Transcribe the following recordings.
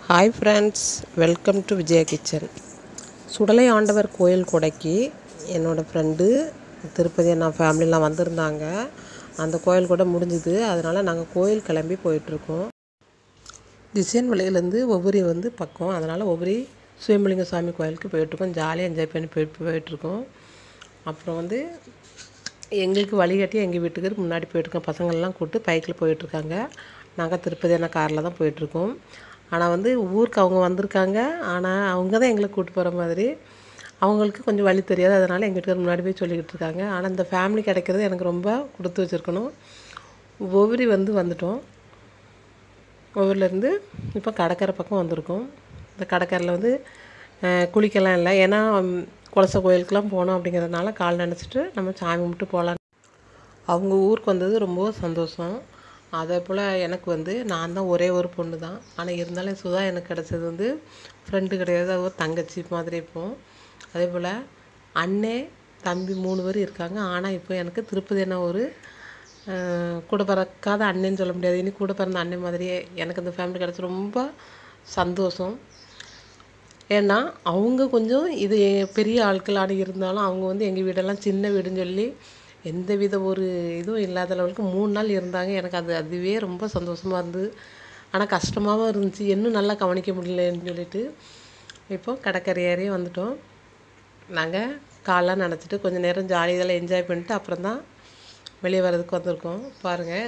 hi friends welcome to Vijaya kitchen Sudalai Andavar கோயில் கொடைக்கு என்னோடய friend Tirupati அண்ணா ஃபேமிலிலாம் வந்திருந்தாங்க அந்த கோயில் கூட முடிஞ்சுது அதனால் நாங்கள் கோயில் கிளம்பி போயிட்டுருக்கோம் திசையன் விலையிலேருந்து ஒவ்வொரு வந்து பக்கம் அதனால் ஒவ்வொரு சுயம்பலிங்க சாமி கோயிலுக்கு போயிட்டுருக்கோம் ஜாலியாக என்ஜாய் பண்ணி போயிட்டு போயிட்டுருக்கோம் அப்புறம் வந்து எங்களுக்கு வழிகாட்டி எங்கள் வீட்டுக்கு முன்னாடி போயிட்டுருக்கோம் பசங்களெலாம் கூப்பிட்டு பைக்கில் போயிட்டுருக்காங்க நாங்கள் திருப்பதி அண்ணா காரில் தான் போயிட்டுருக்கோம் ஆனால் வந்து ஊருக்கு அவங்க வந்திருக்காங்க ஆனால் அவங்க தான் எங்களை கூப்பிட்டு போகிற மாதிரி அவங்களுக்கு கொஞ்சம் வழி தெரியாது அதனால் எங்கள் வீட்டுக்கு முன்னாடி போய் சொல்லிக்கிட்டு இருக்காங்க ஆனால் இந்த ஃபேமிலி கிடைக்கிறது எனக்கு ரொம்ப கொடுத்து வச்சுருக்கணும் ஒவ்வொரு வந்து வந்துட்டோம் ஒவ்வொருலேருந்து இப்போ கடற்கரை பக்கம் வந்திருக்கோம் இந்த கடற்கரையில் வந்து அஹ், குளிக்கலாம் இல்லை ஏன்னா ம், குலச கோயிலுக்கெலாம் போனோம் அப்படிங்கிறதுனால கால் நினச்சிட்டு நம்ம சாமி கும்பிட்டு போகலாம் அவங்க ஊருக்கு வந்தது ரொம்ப சந்தோஷம் அதே போல் எனக்கு வந்து நான் தான் ஒரே ஒரு பொண்ணு தான் ஆனால் இருந்தாலும் சுதா எனக்கு கிடச்சது வந்து ஃப்ரெண்டு கிடையாது அது ஒரு தங்கச்சி மாதிரி இப்போ அதே போல் அண்ணே தம்பி மூணு பேர் இருக்காங்க ஆனால் இப்போ எனக்கு திருப்பதி என்ன ஒரு அஹ், கூட பிறக்காத அண்ணன்னு சொல்ல முடியாது இனி கூட பிறந்த அண்ணன் மாதிரியே எனக்கு இந்த ஃபேமிலி கிடச்சி ரொம்ப சந்தோஷம் ஏன்னா அவங்க கொஞ்சம் இது பெரிய ஆட்களான இருந்தாலும் அவங்க வந்து எங்கள் வீடெல்லாம் சின்ன வீடுன்னு சொல்லி எந்த வித ஒரு இதுவும் இல்லாத லெவலுக்கு மூணு நாள் இருந்தாங்க எனக்கு அது அதுவே ரொம்ப சந்தோஷமாக இருந்தது ஆனால் கஷ்டமாகவும் இருந்துச்சு இன்னும் நல்லா கவனிக்க முடியலன்னு சொல்லிட்டு இப்போ கடற்கரை ஏறி வந்துட்டோம் நாங்கள் காலெலாம் நினச்சிட்டு கொஞ்சம் நேரம் ஜாலி இதெல்லாம் என்ஜாய் பண்ணிட்டு அப்புறம் தான் வெளியே வர்றதுக்கு வந்திருக்கோம் பாருங்கள்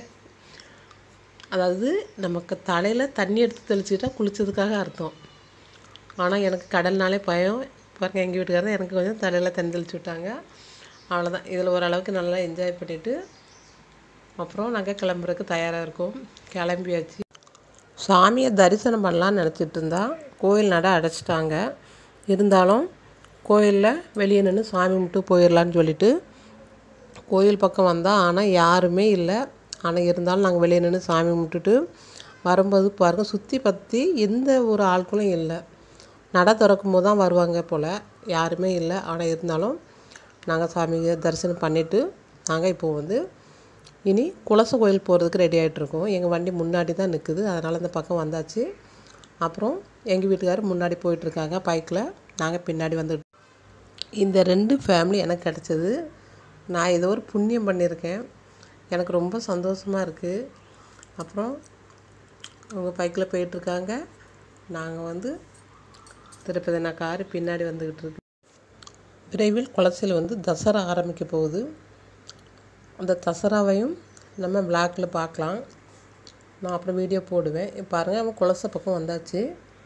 அதாவது நமக்கு தலையில் தண்ணி எடுத்து தெளிச்சுக்கிட்டா குளிச்சதுக்காக அர்த்தம் ஆனால் எனக்கு கடல்னாலே பயம் பாருங்க எங்கள் வீட்டுக்காரர் எனக்கு கொஞ்சம் தலையில் தண்ணி தெளிச்சு விட்டாங்க அவ்வளோதான் இதில் ஓரளவுக்கு நல்லா என்ஜாய் பண்ணிவிட்டு அப்புறம் நாங்கள் கிளம்புறதுக்கு தயாராக இருக்கோம் கிளம்பியாச்சு சாமியை தரிசனம் பண்ணலான்னு நினச்சிட்டு இருந்தா கோயில் நட அடைச்சிட்டாங்க இருந்தாலும் கோயிலில் வெளியே நின்று சாமி கும்பிட்டு போயிடலான்னு சொல்லிட்டு கோயில் பக்கம் வந்தால் ஆனால் யாருமே இல்லை ஆனால் இருந்தாலும் நாங்கள் வெளியே நின்று சாமி கும்பிட்டுட்டு வரும்போது பாருங்கள் சுற்றி பற்றி எந்த ஒரு ஆட்களும் இல்லை நட திறக்கும் போது தான் வருவாங்க போல் யாருமே இல்லை ஆனால் இருந்தாலும் நாங்கள் சாமியை தரிசனம் பண்ணிவிட்டு நாங்கள் இப்போ வந்து இனி குலச கோயில் போகிறதுக்கு ரெடி ஆகிட்ருக்கோம் எங்கள் வண்டி முன்னாடி தான் நிற்குது அதனால் இந்த பக்கம் வந்தாச்சு அப்புறம் எங்கள் வீட்டுக்காரர் முன்னாடி போயிட்டுருக்காங்க பைக்கில் நாங்கள் பின்னாடி வந்துட்டு இந்த ரெண்டு ஃபேமிலி எனக்கு கிடச்சது நான் ஏதோ ஒரு புண்ணியம் பண்ணியிருக்கேன் எனக்கு ரொம்ப சந்தோஷமாக இருக்குது அப்புறம் அவங்க பைக்கில் போயிட்டுருக்காங்க நாங்கள் வந்து திருப்பதி நான் காரு பின்னாடி வந்துக்கிட்டு இருக்கு விரைவில் குளசியில் வந்து தசரா ஆரம்பிக்க போகுது அந்த தசராவையும் நம்ம பிளாக்ல பார்க்கலாம் நான் அப்புறம் வீடியோ போடுவேன் இப்ப பாருங்கள் அவன் குளச பக்கம் வந்தாச்சு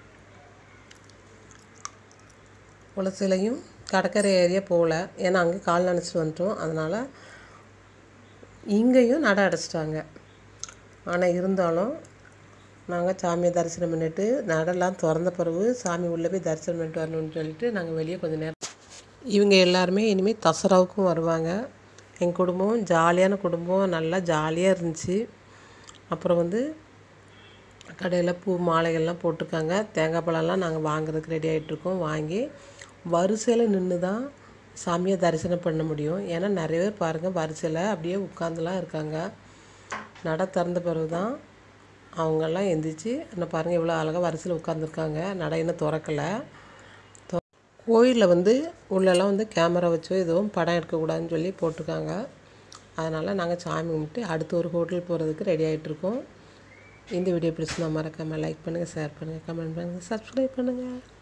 குளசிலையும் கடற்கரை ஏரியா போகல ஏன்னா அங்கே கால் நினச்சிட்டு வந்துட்டோம் அதனால் இங்கேயும் நட அடைச்சிட்டாங்க ஆனால் இருந்தாலும் நாங்கள் சாமியை தரிசனம் பண்ணிட்டு நடெல்லாம் திறந்த பிறகு சாமி உள்ளே போய் தரிசனம் பண்ணிட்டு வரணும்னு சொல்லிட்டு நாங்கள் வெளியே கொஞ்சம் நேரம் இவங்க எல்லாருமே இனிமேல் தசராவுக்கும் வருவாங்க எங்கள் குடும்பம் ஜாலியான குடும்பம் நல்லா ஜாலியாக இருந்துச்சு அப்புறம் வந்து கடையில் பூ மாலைகள்லாம் போட்டிருக்காங்க தேங்காய் பழம்லாம் நாங்கள் வாங்குறதுக்கு ரெடி ஆகிட்ருக்கோம் வாங்கி வரிசையில் நின்று தான் சாமியை தரிசனம் பண்ண முடியும் ஏன்னா நிறைய பேர் பாருங்கள் வரிசையில் அப்படியே உட்காந்துலாம் இருக்காங்க நட திறந்த பிறகு தான் அவங்கெல்லாம் எந்திரிச்சு இன்னும் பாருங்கள் இவ்வளோ அழகாக வரிசையில் உட்காந்துருக்காங்க நடை இன்னும் திறக்கலை கோயிலில் வந்து உள்ளெல்லாம் வந்து கேமரா வச்சோ எதுவும் படம் எடுக்கக்கூடாதுன்னு சொல்லி போட்டிருக்காங்க அதனால் நாங்கள் சாமி கும்பிட்டு அடுத்து ஒரு ஹோட்டல் போகிறதுக்கு ரெடி ஆகிட்ருக்கோம் இந்த வீடியோ பிடிச்சிருந்தா மறக்காமல் லைக் பண்ணுங்கள் ஷேர் பண்ணுங்கள் கமெண்ட் பண்ணுங்கள் சப்ஸ்கிரைப் பண்ணுங்கள்